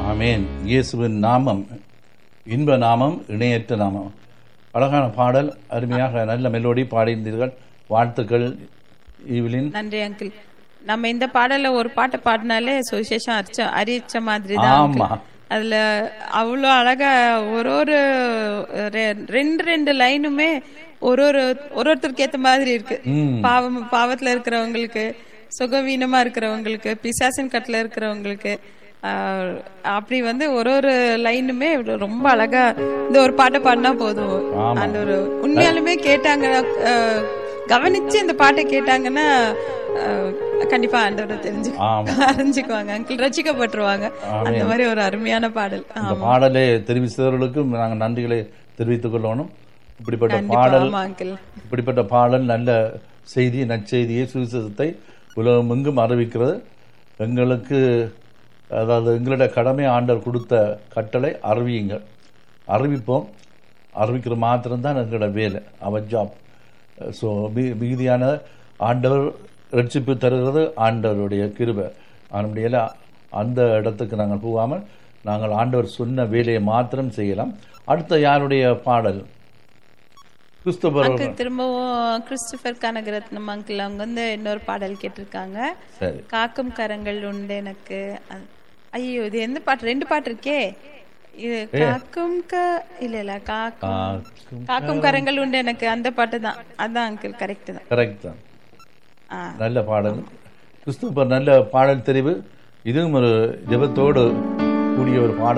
ஆமேன் இயேசுவின் நாமம் இன்ப நாமம் இணையற்ற நாமம் அழகான பாடல் அருமையாக நல்ல மெலோடி பாடியிருந்தீர்கள் வாழ்த்துக்கள் ஈவிலின் நன்றி அங்கிள் நம்ம இந்த பாடல்ல ஒரு பாட்டை பாடினாலே சுவிசேஷம் அரிச்ச அரிச்ச மாதிரி தான் uncle. ஆமா. அதுல அவ்வளோ அழகா ஒரு ஒரு ரெ- ரெண்டு ரெண்டு லைனுமே ஒரு ஒரு ஒரு ஒருத்தருக்கு ஏத்த மாதிரி இருக்கு பாவம் பாவத்துல இருக்கிறவங்களுக்கு சுகவீனமா இருக்கிறவங்களுக்கு பிசாசின் கட்டுல இருக்கிறவங்களுக்கு ஆஹ், அப்படி வந்து ஒரு ஒரு லைனுமே ரொம்ப அழகா இந்த ஒரு பாட்டை பாடினா போதும் அந்த ஒரு உண்மையாலுமே கேட்டாங்கன்னா ஆஹ், கவனிச்சு இந்த பாட்டை கேட்டாங்கன்னா ஆஹ், கண்டிப்பா ஆண்டவரை தெரிஞ்சு ஆமா. அறிஞ்சுக்குவாங்க அங்கிள் ரசிக்கப்பட்டுருவாங்க அந்த மாதிரி ஒரு அருமையான பாடல் இந்த பாடலை தெரிவித்தவர்களுக்கும் நாங்கள் நன்றிகளை தெரிவித்துக் கொள்ளணும் இப்படிப்பட்ட கண்டிப்பா பாடல் ஆமா அங்கிள் இப்படிப்பட்ட பாடல் நல்ல செய்தி நற்செய்தியை சுவிசேஷத்தை உலகமெங்கும் அறிவிக்கிறது எங்களுக்கு அதாவது எங்களுடைய கடமை ஆண்டவர் கொடுத்த கட்டளை அறிவியுங்கள் அறிவிப்போம் அறிவிக்கிற மாத்திரம்தான் எங்களோட வேலை அவர் ஜாப் ஸோ மிகுதியான ஆண்டவர் ரட்சிப்பு தருகிறது ஆண்டவருடைய கிருபை அதனுடைய அந்த இடத்துக்கு நாங்கள் போகாமல் நாங்கள் ஆண்டவர் சொன்ன வேலையை மாத்திரம் செய்யலாம் அடுத்த யாருடைய பாடல் கிறிஸ்தவர் அங்கிள் திரும்பவும் கிறிஸ்டபர் கனகரத்னம் அங்கிள் அவங்க வந்து இன்னொரு பாடல் கேட்டிருக்காங்க சரி காக்கும் கரங்கள் உண்டு எனக்கு அ- ஐயோ இது எந்த பாட்டு ரெண்டு பாட்டு இருக்கே இது காக்கும் க இல்ல இல்ல காக்கும் காக்கும் காக்கும் கரங்கள் உண்டு எனக்கு அந்த பாட்டு தான் அதான் அங்கிள் கரெக்ட் தான் கரெக்ட் தான் ஆ. நல்ல பாடல் கிறிஸ்துவர் நல்ல பாடல் தெரிவு இதுவும் ஒரு ஜெபத்தோடு கூடிய ஒரு பாடல்